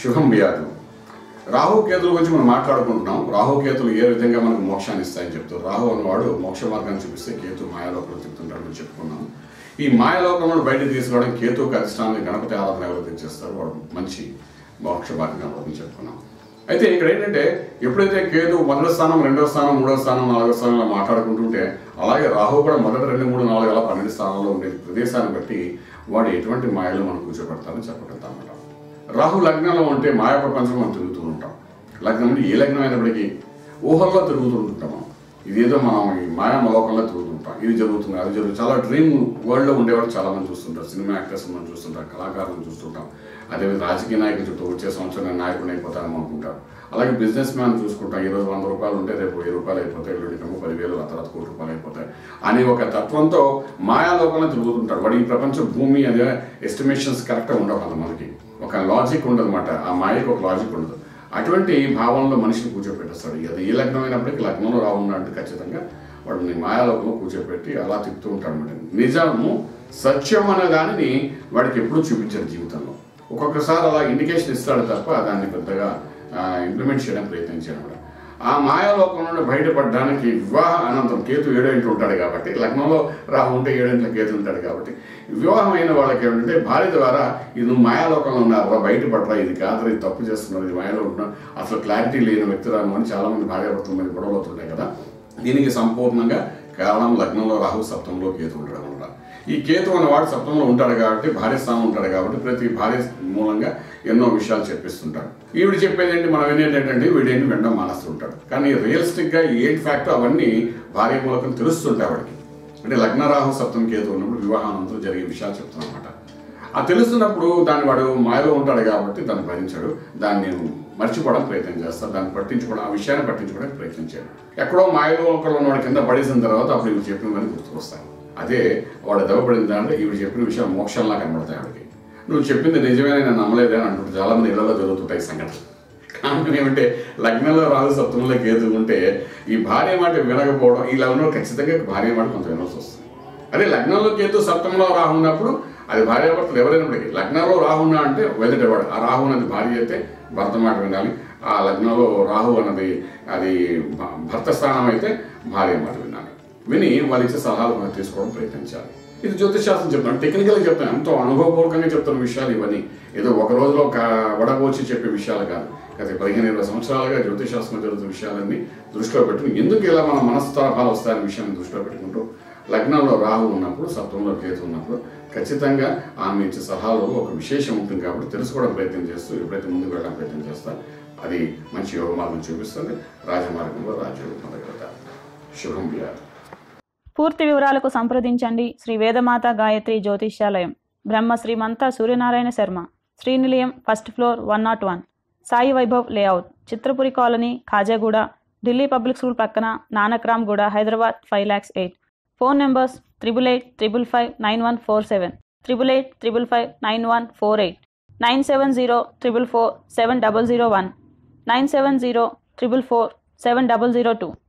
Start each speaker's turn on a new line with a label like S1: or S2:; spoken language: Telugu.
S1: శుభం వ్యాధులు రాహు కేతుల గురించి మనం మాట్లాడుకుంటున్నాం రాహు కేతులు ఏ విధంగా మనకు మోక్షాన్ని ఇస్తాయని చెప్తారు రాహు అన్నవాడు మోక్ష మార్గాన్ని చూపిస్తే కేతు మాయాలోకంలో చెప్తుంటాడని చెప్పుకున్నాం ఈ మాయలోకంలో బయటకు తీసుకురావడం కేతుకు అధిష్టానాన్ని గణపతి ఆరాధన ఎవరు తెచ్చేస్తారు వాడు మంచి మోక్ష మార్గం కనపడని చెప్పుకున్నాం అయితే ఇక్కడ ఏంటంటే ఎప్పుడైతే కేతు మొదటి స్థానం రెండో స్థానం మూడో స్థానం నాలుగో స్థానంలో మాట్లాడుకుంటుంటే అలాగే రాహు కూడా మొదటి రెండు మూడు నాలుగు అలా పన్నెండు స్థానాల్లో ఉండే ప్రదేశాన్ని బట్టి వాడు ఎటువంటి మాయలు మనం కూర్చోబెడతారని చెప్పగలుగుతాం అన్నమాట రాహు లగ్నంలో ఉంటే మాయా ప్రపంచం మనం తిరుగుతూ ఉంటాం లగ్నం అంటే ఏ లగ్నం అయినప్పటికీ ఊహల్లో తిరుగుతూ ఉంటాం మనం ఇదేదో మనం ఈ మాయా లోకంలో తిరుగుతుంటాం ఇది జరుగుతుంది అది జరుగుతుంది చాలా డ్రీమ్ వరల్డ్లో ఉండేవాడు చాలా మంది చూస్తుంటారు సినిమా యాక్టర్స్ మనం చూస్తుంటాం కళాకారులను చూస్తుంటాం అదేవిధంగా రాజకీయ నాయకులు చుట్టూ వచ్చే సంవత్సరం నేను నాయకుడు అయిపోతానని అనుకుంటారు అలాగే బిజినెస్ మ్యాన్ చూసుకుంటాం ఈ రోజు వంద రూపాయలు ఉంటే రేపు వెయ్యి రూపాయలు అయిపోతాయి ఎల్లుండికేమో పదివేలు ఆ తర్వాత కోటి రూపాయలు అయిపోతాయి అనే ఒక తత్వంతో మాయాలోకంలో తిరుగుతుంటాడు వాడు ఈ ప్రపంచం భూమి అదే ఎస్టిమేషన్స్ కరెక్ట్గా ఉండవు కొంతమందికి ఒక లాజిక్ ఉండదు అనమాట ఆ మాయకు ఒక లాజిక్ ఉండదు అటువంటి భావంలో మనిషిని కూర్చోపెట్టేస్తాడు అది ఏ లగ్నం అయినప్పటికీ లగ్నంలో రావున్నాడు ఖచ్చితంగా వాడిని మాయాలోకంలో కూర్చోపెట్టి అలా తిప్పుతూ ఉంటాడు అనమాట నిజము సత్యం అనే దానిని వాడికి ఎప్పుడూ చూపించారు జీవితంలో ఒక్కొక్కసారి అలా ఇండికేషన్ ఇస్తాడు తప్ప దాన్ని పెద్దగా ఇంప్లిమెంట్ చేయడానికి ప్రయత్నించాడు అనమాట ఆ మాయాలోకం నుండి బయటపడడానికి వివాహ అనంతరం కేతు ఏడేంట్లు ఉంటాడు కాబట్టి లగ్నంలో రాహు ఉంటే ఏడేంట్ల కేతు ఉంటాడు కాబట్టి వివాహం అయిన వాళ్ళకి ఏమిటంటే భార్య ద్వారా ఇది నువ్వు మాయాలోకంలో ఉన్నారా బయటపడరా ఇది కాదు ఇది తప్పు చేస్తున్నారు ఇది మాయలో ఉంటున్నా అసలు క్లారిటీ లేని వ్యక్తురాలు అని చాలా మంది భార్య భర్తల మీద గొడవలు అవుతుంటాయి కదా దీనికి సంపూర్ణంగా కారణం లగ్నంలో రాహు సప్తంలో కేతు ఉంటాడు అనమాట ఈ కేతు అనే వాడు సప్తంలో ఉంటాడు కాబట్టి భార్య స్థానం ఉంటాడు కాబట్టి ప్రతి భార్య మూలంగా ఎన్నో విషయాలు చెప్పిస్తుంటాడు ఈవిడ చెప్పేది ఏంటి మనం వినేటంటే వీడేంటి వెంట మానేస్తుంటాడు కానీ రియలిస్టిక్గా ఏంటి ఫ్యాక్ట్ అవన్నీ భార్య మూలకం తెలుస్తుంటాయి వాడికి అంటే లగ్నరాహు సప్తం కేతు ఉన్నప్పుడు వివాహానంతరం జరిగే విషయాలు చెప్తాను అనమాట ఆ తెలుస్తున్నప్పుడు దాన్ని వాడు మాయలో ఉంటాడు కాబట్టి దాన్ని భరించాడు దాన్ని మర్చిపోవడం ప్రయత్నం చేస్తాడు దాన్ని పట్టించుకోవడం ఆ విషయాన్ని పట్టించుకోవడానికి ప్రయత్నించాడు ఎక్కడో మాయలో ఒకళ్ళు ఉన్నవాడి కింద పడేసిన తర్వాత అప్పుడు ఇవి చెప్పినవన్నీ గుర్తుకొస్తాయి అదే వాడు దెబ్బపడిన దాంట్లో ఇవి చెప్పిన విషయం మోక్షంలా కనబడతాయి వాడికి నువ్వు చెప్పింది నిజమే నేను నమ్మలేదే అని అంటుంటే చాలా మంది ఇళ్లలో జరుగుతుంటాయి ఈ సంఘటనలు కారణం ఏమంటే లగ్నంలో రాజు సప్తంలో కేతు ఉంటే ఈ భార్య మాట వినకపోవడం ఈ లగ్నంలో ఖచ్చితంగా భార్య మాట కొంత వినాల్సి వస్తుంది అదే లగ్నంలో కేతు సప్తంలో రాహు ఉన్నప్పుడు అది భార్యాభర్తలు ఎవరైనప్పటికీ లగ్నంలో రాహు ఉన్నా అంటే వెదటవాడు ఆ రాహు అన్నది భార్య అయితే భర్త మాట వినాలి ఆ లగ్నంలో రాహు అన్నది అది భ- భర్త స్థానం అయితే భార్య మాట వినాలి విని వాళ్ళు ఇచ్చే సలహాలు మనం తీసుకోవడం ప్రయత్నించాలి ఇది జ్యోతిషాస్త్రం చెప్తాను టెక్నికల్గా చెప్తాను ఎంతో అనుభవపూర్వకంగా చెప్తున్న విషయాలు ఇవన్నీ ఏదో ఒక రోజులో ఒక వడబోచి చెప్పే విషయాలు కాదు గత పదిహేను ఇరవై సంవత్సరాలుగా జ్యోతిషాస్త్రం జరుగుతున్న విషయాలన్నీ దృష్టిలో పెట్టుకుని ఎందుకు ఇలా మన మనస్తరఫాలు వస్తాయనే విషయాన్ని దృష్టిలో పెట్టుకుంటూ లగ్నంలో రాహు ఉన్నప్పుడు సప్తంలో కేతు ఉన్నప్పుడు ఖచ్చితంగా ఆమె ఇచ్చే సలహాలో ఒక విశేషం ఉంటుంది కాబట్టి తెలుసుకోవడం ప్రయత్నం చేస్తూ ఎప్పుడైతే ముందుకు వెళ్ళడానికి ప్రయత్నం చేస్తా అది మంచి యోగ మార్గం చూపిస్తుంది రాజమార్గంలో రాజ్యోగం పొందగలుగుతారు శుభం వ్యాధి
S2: పూర్తి వివరాలకు సంప్రదించండి శ్రీ వేదమాత గాయత్రి జ్యోతిష్యాలయం Brahma Shrimanta Suryanarayana Sharma Srinilayam first floor one not one Sai Vaibhav layout Chitrapuri colony Khajaguda Delhi public school పక్కన Nanakramguda Hyderabad five lakhs eight phone numbers triple eight triple five nine one four seven triple eight triple five nine one four eight nine seven zero triple four seven double zero one nine seven zero triple four seven double zero two